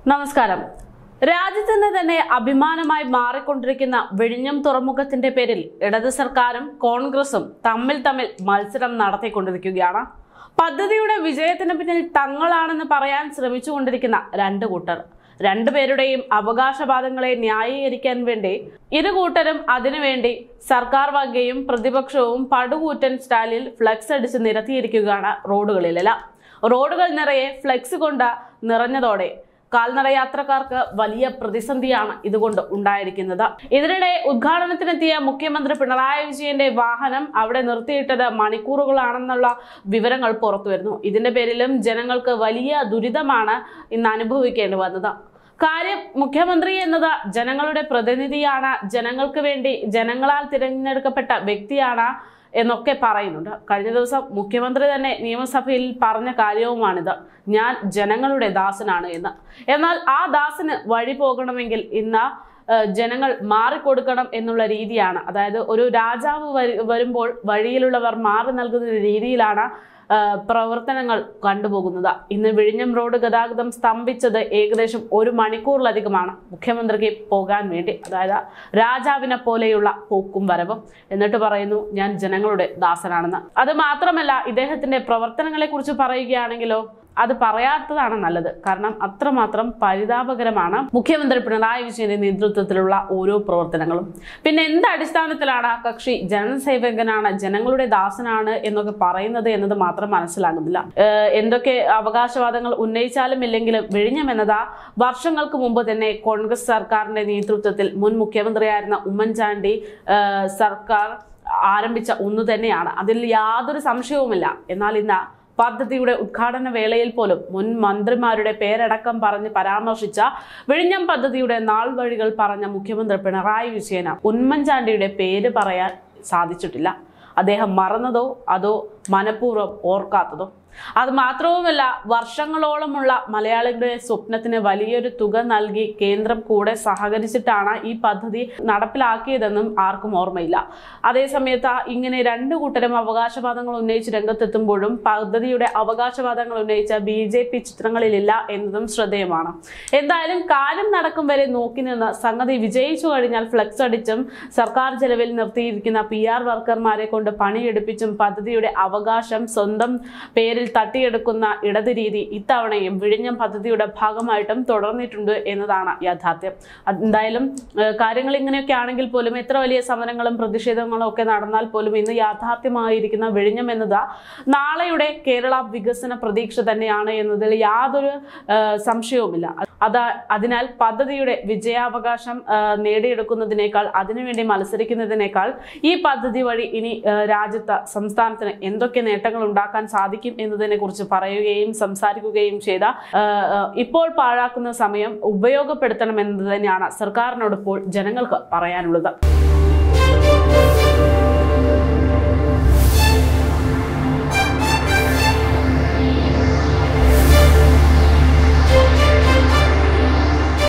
നമസ്കാരം രാജ്യത്തിന്റെ തന്നെ അഭിമാനമായി മാറിക്കൊണ്ടിരിക്കുന്ന വിഴിഞ്ഞം തുറമുഖത്തിന്റെ പേരിൽ ഇടത് സർക്കാരും കോൺഗ്രസും തമ്മിൽ തമ്മിൽ മത്സരം നടത്തിക്കൊണ്ടിരിക്കുകയാണ് പദ്ധതിയുടെ വിജയത്തിന് പിന്നിൽ തങ്ങളാണെന്ന് പറയാൻ ശ്രമിച്ചുകൊണ്ടിരിക്കുന്ന രണ്ട് കൂട്ടർ രണ്ടുപേരുടെയും അവകാശവാദങ്ങളെ ന്യായീകരിക്കാൻ വേണ്ടി ഇരു കൂട്ടരും അതിനുവേണ്ടി സർക്കാർ വകയും പ്രതിപക്ഷവും പടുകൂറ്റൻ സ്റ്റാലിൽ ഫ്ലക്സ് അടിച്ച് നിരത്തിയിരിക്കുകയാണ് റോഡുകളിലെല്ലാം റോഡുകൾ നിറയെ ഫ്ലെക്സ് കൊണ്ട് നിറഞ്ഞതോടെ കാൽനട യാത്രക്കാർക്ക് വലിയ പ്രതിസന്ധിയാണ് ഇതുകൊണ്ട് ഉണ്ടായിരിക്കുന്നത് ഇതിനിടെ ഉദ്ഘാടനത്തിനെത്തിയ മുഖ്യമന്ത്രി പിണറായി വിജയന്റെ വാഹനം അവിടെ നിർത്തിയിട്ടത് മണിക്കൂറുകളാണെന്നുള്ള വിവരങ്ങൾ പുറത്തു വരുന്നു ഇതിന്റെ പേരിലും ജനങ്ങൾക്ക് വലിയ ദുരിതമാണ് ഇന്ന് അനുഭവിക്കേണ്ടി വന്നത് കാര്യം മുഖ്യമന്ത്രി എന്നത് ജനങ്ങളുടെ പ്രതിനിധിയാണ് ജനങ്ങൾക്ക് വേണ്ടി ജനങ്ങളാൽ തിരഞ്ഞെടുക്കപ്പെട്ട വ്യക്തിയാണ് എന്നൊക്കെ പറയുന്നുണ്ട് കഴിഞ്ഞ ദിവസം മുഖ്യമന്ത്രി തന്നെ നിയമസഭയിൽ പറഞ്ഞ കാര്യവുമാണിത് ഞാൻ ജനങ്ങളുടെ ദാസനാണ് എന്ന് എന്നാൽ ആ ദാസന് വഴി പോകണമെങ്കിൽ ഇന്ന് ഏഹ്, ജനങ്ങൾ മാറിക്കൊടുക്കണം എന്നുള്ള രീതിയാണ് അതായത് ഒരു രാജാവ് വരു- വരുമ്പോൾ വഴിയിലുള്ളവർ മാറി നൽകുന്ന രീതിയിലാണ് ഏഹ്, പ്രവർത്തനങ്ങൾ കണ്ടുപോകുന്നത് ഇന്ന് വിഴിഞ്ഞം റോഡ് ഗതാഗതം സ്തംഭിച്ചത് ഏകദേശം ഒരു മണിക്കൂറിലധികമാണ് മുഖ്യമന്ത്രിക്ക് പോകാൻ വേണ്ടി അതായത് രാജാവിനെ പോലെയുള്ള പോക്കും വരവും എന്നിട്ട് പറയുന്നു ഞാൻ ജനങ്ങളുടെ ദാസനാണെന്ന് അത് മാത്രമല്ല ഇദ്ദേഹത്തിന്റെ പ്രവർത്തനങ്ങളെ കുറിച്ച് പറയുകയാണെങ്കിലോ അത് പറയാത്തതാണ് നല്ലത് കാരണം അത്രമാത്രം പരിതാപകരമാണ് മുഖ്യമന്ത്രി പിണറായി വിജയന്റെ നേതൃത്വത്തിലുള്ള ഓരോ പ്രവർത്തനങ്ങളും പിന്നെ എന്ത് അടിസ്ഥാനത്തിലാണ് ആ കക്ഷി ജനസേവകനാണ് ജനങ്ങളുടെ ദാസനാണ് എന്നൊക്കെ പറയുന്നത് എന്നത് മാത്രം മനസ്സിലാകുന്നില്ല ഏഹ് എന്തൊക്കെ അവകാശവാദങ്ങൾ ഉന്നയിച്ചാലും ഇല്ലെങ്കിലും വിഴിഞ്ഞം എന്നതാ വർഷങ്ങൾക്ക് മുമ്പ് തന്നെ കോൺഗ്രസ് സർക്കാരിന്റെ നേതൃത്വത്തിൽ മുൻ മുഖ്യമന്ത്രിയായിരുന്ന ഉമ്മൻചാണ്ടി ഏഹ് സർക്കാർ ആരംഭിച്ച ഒന്ന് തന്നെയാണ് അതിൽ യാതൊരു സംശയവുമില്ല എന്നാൽ ഇന്ന് പദ്ധതിയുടെ ഉദ്ഘാടന വേളയിൽ പോലും മുൻ മന്ത്രിമാരുടെ പേരടക്കം പറഞ്ഞ് പരാമർശിച്ച വിഴിഞ്ഞം പദ്ധതിയുടെ നാൾ വഴികൾ പറഞ്ഞ മുഖ്യമന്ത്രി പിണറായി വിജയന് ഉമ്മൻചാണ്ടിയുടെ പേര് പറയാൻ സാധിച്ചിട്ടില്ല അദ്ദേഹം മറന്നതോ അതോ മനഃപൂർവ്വം ഓർക്കാത്തതോ അത് മാത്രവുമല്ല വർഷങ്ങളോളമുള്ള മലയാളികളുടെ സ്വപ്നത്തിന് വലിയൊരു തുക നൽകി കേന്ദ്രം കൂടെ സഹകരിച്ചിട്ടാണ് ഈ പദ്ധതി നടപ്പിലാക്കിയതെന്നും ആർക്കും ഓർമ്മയില്ല അതേസമയത്ത് ഇങ്ങനെ രണ്ടു കൂട്ടരും അവകാശവാദങ്ങൾ ഉന്നയിച്ച് രംഗത്തെത്തുമ്പോഴും പദ്ധതിയുടെ അവകാശവാദങ്ങൾ ഉന്നയിച്ച ബി ജെ പി ചിത്രങ്ങളിലില്ല എന്നതും ശ്രദ്ധേയമാണ് എന്തായാലും കാര്യം നടക്കും വരെ നോക്കി നിന്ന് സംഗതി വിജയിച്ചു കഴിഞ്ഞാൽ ഫ്ലെക്സ് അടിച്ചും സർക്കാർ ചെലവിൽ നിർത്തിയിരിക്കുന്ന പി ആർ വർക്കർമാരെ കൊണ്ട് പണിയെടുപ്പിച്ചും പദ്ധതിയുടെ അവകാശം സ്വന്തം പേരിൽ തട്ടിയെടുക്കുന്ന ഇടത് രീതി ഇത്തവണയും വിഴിഞ്ഞം പദ്ധതിയുടെ ഭാഗമായിട്ടും തുടർന്നിട്ടുണ്ട് എന്നതാണ് യാഥാർത്ഥ്യം അത് എന്തായാലും ഏഹ്, കാര്യങ്ങൾ ഇങ്ങനെയൊക്കെ ആണെങ്കിൽ പോലും എത്ര വലിയ സമരങ്ങളും പ്രതിഷേധങ്ങളും ഒക്കെ നടന്നാൽ പോലും ഇന്ന് യാഥാർത്ഥ്യമായിരിക്കുന്ന വിഴിഞ്ഞം എന്നത് നാളെയുടെ കേരള വികസന പ്രതീക്ഷ തന്നെയാണ് എന്നതിൽ യാതൊരു ഏഹ്, സംശയവുമില്ല അത് അതിനാൽ പദ്ധതിയുടെ വിജയാവകാശം ഏഹ്, നേടിയെടുക്കുന്നതിനേക്കാൾ അതിനുവേണ്ടി മത്സരിക്കുന്നതിനേക്കാൾ ഈ പദ്ധതി വഴി ഇനി ഏഹ്, രാജ്യത്ത് സംസ്ഥാനത്തിന് എന്തൊക്കെ നേട്ടങ്ങൾ ഉണ്ടാക്കാൻ സാധിക്കും എന്നതിനെ കുറിച്ച് പറയുകയും സംസാരിക്കുകയും ചെയ്ത ഏഹ്, ഏഹ്, ഇപ്പോൾ പാഴാക്കുന്ന സമയം ഉപയോഗപ്പെടുത്തണം എന്നത് തന്നെയാണ് സർക്കാരിനോട് ഇപ്പോൾ ജനങ്ങൾക്ക് പറയാനുള്ളത്